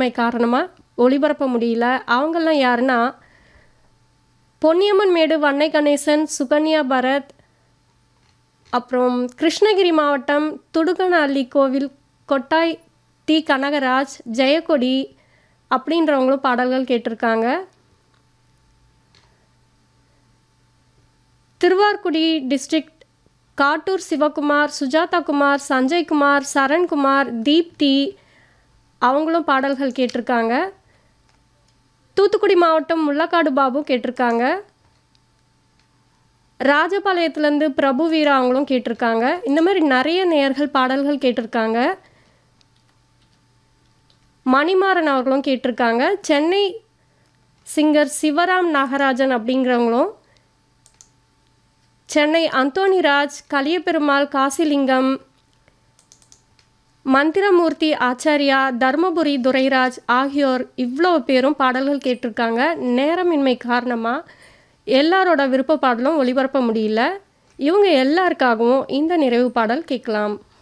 நேரமின்மை காரணமாக ஒளிபரப்ப முடியல அவங்கெல்லாம் யாருன்னா பொன்னியம்மன் மேடு வன்னை கணேசன் சுகன்யா பரத் அப்புறம் கிருஷ்ணகிரி மாவட்டம் துடுகனஅள்ளி கோவில் கொட்டாய் தி கனகராஜ் ஜெயக்கொடி அப்படின்றவங்களும் பாடல்கள் கேட்டிருக்காங்க திருவார்குடி டிஸ்ட்ரிக்ட் காட்டூர் சிவகுமார் சுஜாதா குமார் சஞ்சய் குமார் சரண்குமார் தீப்தி அவங்களும் பாடல்கள் கேட்டிருக்காங்க தூத்துக்குடி மாவட்டம் முள்ளக்காடு பாபு கேட்டிருக்காங்க ராஜபாளையத்துலேருந்து பிரபு வீரா அவங்களும் கேட்டிருக்காங்க இந்த மாதிரி நிறைய நேயர்கள் பாடல்கள் கேட்டிருக்காங்க மணிமாறன் அவர்களும் கேட்டிருக்காங்க சென்னை சிங்கர் சிவராம் நாகராஜன் அப்படிங்கிறவங்களும் சென்னை அந்தோணிராஜ் கலியபெருமாள் காசிலிங்கம் மந்திரமூர்த்தி ஆச்சாரியா தர்மபுரி துரைராஜ் ஆகியோர் இவ்வளோ பேரும் பாடல்கள் கேட்டிருக்காங்க நேரமின்மை காரணமாக எல்லாரோட விருப்ப பாடலும் ஒளிபரப்ப முடியல இவங்க எல்லாருக்காகவும் இந்த நிறைவு பாடல் கேட்கலாம்